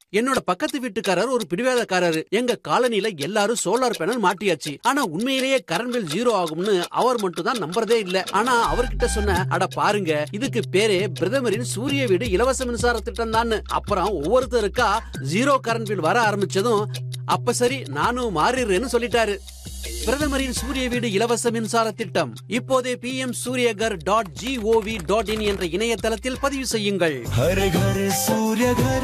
என்னோட பக்கத்து வீட்டுக்காரர் ஒரு பிடிவாதக்காரரு எங்க காலனில எல்லாரும் சோலார் பேனல் மாட்டியாச்சு ஆனா உண்மையிலேயே கரண்ட் பில் ஜீரோ ஆகும்னு அவர் மட்டும் தான் நம்புறதே இல்ல ஆனா அவர்கிட்ட சொன்ன அட பாருங்க இதுக்கு பேரே பிரதமரின் சூரிய வீடு இலவச மின்சார திட்டம் தான் அப்புறம் ஒவ்வொருத்தருக்கா ஜீரோ கரண்ட் பில் வர ஆரம்பிச்சதும் அப்ப சரி நானும் மாறிடுறேன்னு சொல்லிட்டாரு பிரதமரின் சூரிய வீடு இலவச மின்சார திட்டம் இப்போதே P M Suryaghar dot gov dot in என்ற இணையதளத்தில் பதிவு செய்யுங்கள் हर घर सूर्य घर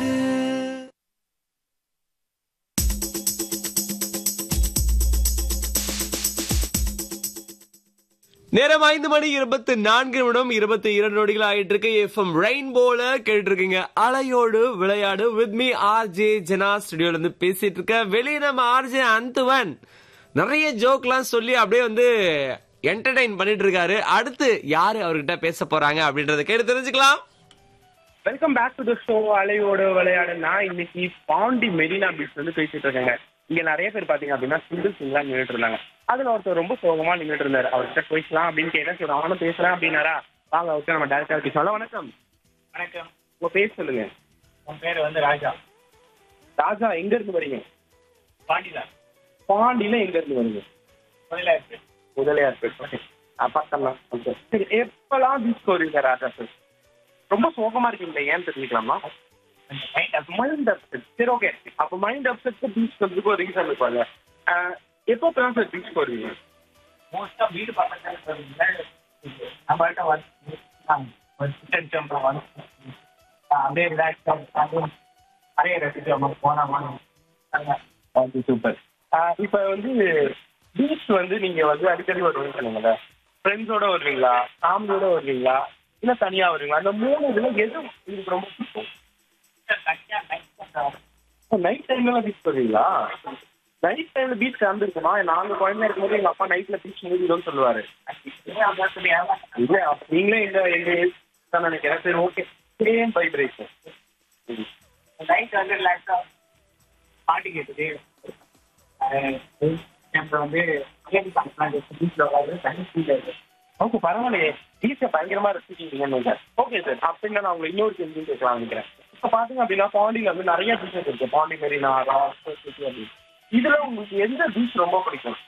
நேரம் ஐந்து மணி இருபத்தி நான்கு நிமிடம் இருபத்தி இரண்டு நொடிகள் ஆயிட்டு இருக்கு எஃப்எம் ரெயின்போல கேட்டு இருக்கீங்க அலையோடு விளையாடு with me R J Jana ஸ்டுடியோல இருந்து பேசிட்டு இருக்க வெளியே நம்ம ஆர் ஜே அந்துவன் நிறைய ஜோக்லாம் சொல்லி அப்படியே வந்து என்டர்டைன் பண்ணிட்டு இருக்காரு அடுத்து யாரு அவர்கிட்ட பேச போறாங்க அப்படின்றத கேட்டு தெரிஞ்சுக்கலாம் welcome back to the show அலையோட விளையாடு நான் இன்னைக்கு பாண்டி மெரினா பீச் வந்து பேசிட்டு இருக்கேங்க இங்க நிறைய பேர் பாத்தீங்க அப்படின்னா சிங்கிள் சிங்கிளா நின்றுட்டு இருந்தாங்க அதுல ஒருத்தர் ரொம்ப சோகமா நின்றுட்டு இருந்தாரு அவர்கிட்ட பேசலாம் அப்படின்னு கேட்டேன் சரி அவனும் பேசுறேன் அப்படின்னாரா வாங்க அவர்கிட்ட நம்ம டேரக்டா பேசலாம் வணக்கம் வணக்கம் உங்க பேர் சொல்லுங்க உன் பேர் வந்து ராஜா ராஜா எங்க இருந்து வரீங்க பாண்டிதா பாண்டியில எங்க இருந்து வரீங்க முதலாயிரத்து முதலியார் பேர் பக்கம்லாம் ஓகே சரி எப்பெல்லாம் பீச் வருவீங்க ராஜா சார் ரொம்ப சோகமா இருக்கீங்களா ஏன்னு தெரிஞ்சுக்கலாமா மைண்ட் அப்செட் சரி ஓகே அப்போ மைண்ட் அப்செட் பீச் வந்து ஒரு ரீசன் இருப்பாங்க எப்போ தான் சார் பீச் போறீங்க மோஸ்டா வீடு பக்கத்துல நம்மள்ட்ட வந்து வந்து அப்படியே ரிலாக்ஸ் நிறைய ரசிச்சு போனாமா ஓகே சூப்பர் இப்போ வந்து பீச் வந்து நீங்க வந்து அடிக்கடி வருவீங்க சொன்னீங்கல்ல ஃப்ரெண்ட்ஸோட வருவீங்களா ஃபேமிலியோட வருவீங்களா இல்ல தனியா வருவீங்களா அந்த மூணு இதுல எது உங்களுக்கு ரொம்ப பிடிக்கும் நைட் டைம்ல பீச் வருவீங்களா நைட் டைம்ல பீச் கலந்துருக்குமா நாங்க குழந்தையா இருக்கும்போது எங்க அப்பா நைட்ல பீச் மூடிடும்னு சொல்லுவாரு இல்ல அப்ப நீங்களே எங்க எங்க ஏஜ் தான் நினைக்கிறேன் சரி ஓகே சேம் வைப்ரேஷன் நைட் வந்து ரிலாக்ஸா பாட்டு கேட்டுட்டு அப்புறம் வந்து பீச்ல உட்காந்து தண்ணி ஃபீல் ஆகுது ஓகே பரவாயில்லையே பீச்சை பயங்கரமா ரசிக்கிறீங்கன்னு ஓகே சார் அப்படின்னா நான் உங்களை இன்னொரு கேள்வி கேட்கலாம் நினைக்கிறேன் இப்போ பாத்தீங்க அப்படின்னா பாண்டியில வந்து நிறைய பீச்சஸ் இருக்கு பாண்டி மெரினா ராக் அப்படின்னு இதுல உங்களுக்கு எந்த பீச் ரொம்ப பிடிக்கும்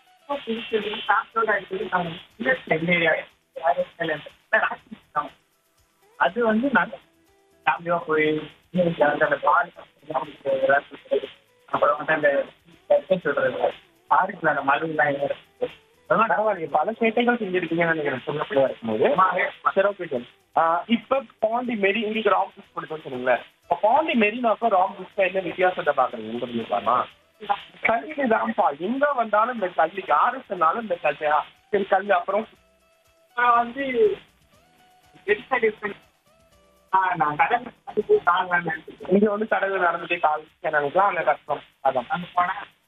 அது வந்து நான் ஃபேமிலியா போய் அந்த பார்க் அப்புறம் வந்து அந்த எப்படி சொல்றது பார்க்ல அந்த மலையெல்லாம் இருக்கு. அதெல்லாம் பரவாயில்லையே பல சேட்டைகள் செஞ்சிருக்கீங்கன்னு நினைக்கிறேன் சின்ன பிள்ளையா இருக்கும்போது சரி ஓகே சார் இப்ப பாண்டி மெரி உங்களுக்கு ராக் பீச் பிடிக்கும்னு சொன்னீங்களே இப்போ பாண்டி மெரினாக்கும் ராக் பீச்சுக்கும் என்ன வித்தியாசத்தை பாக்குறீங்க தெரிஞ்சுக்கலாமா கல்வி தான்ப்பா எங்க வந்தாலும் இந்த கல்வி யாரு சொன்னாலும் இந்த கல்வி சரி கல்வி அப்புறம் நான் வந்து பெருசா டிஃபரெண்ட் நான் கடல் போய் காணலாம்னு நினைச்சிட்டு இங்க வந்து கடவுள் நடந்துட்டே கால் நினைக்கலாம் அங்க கஷ்டம் அதான் அங்க போனா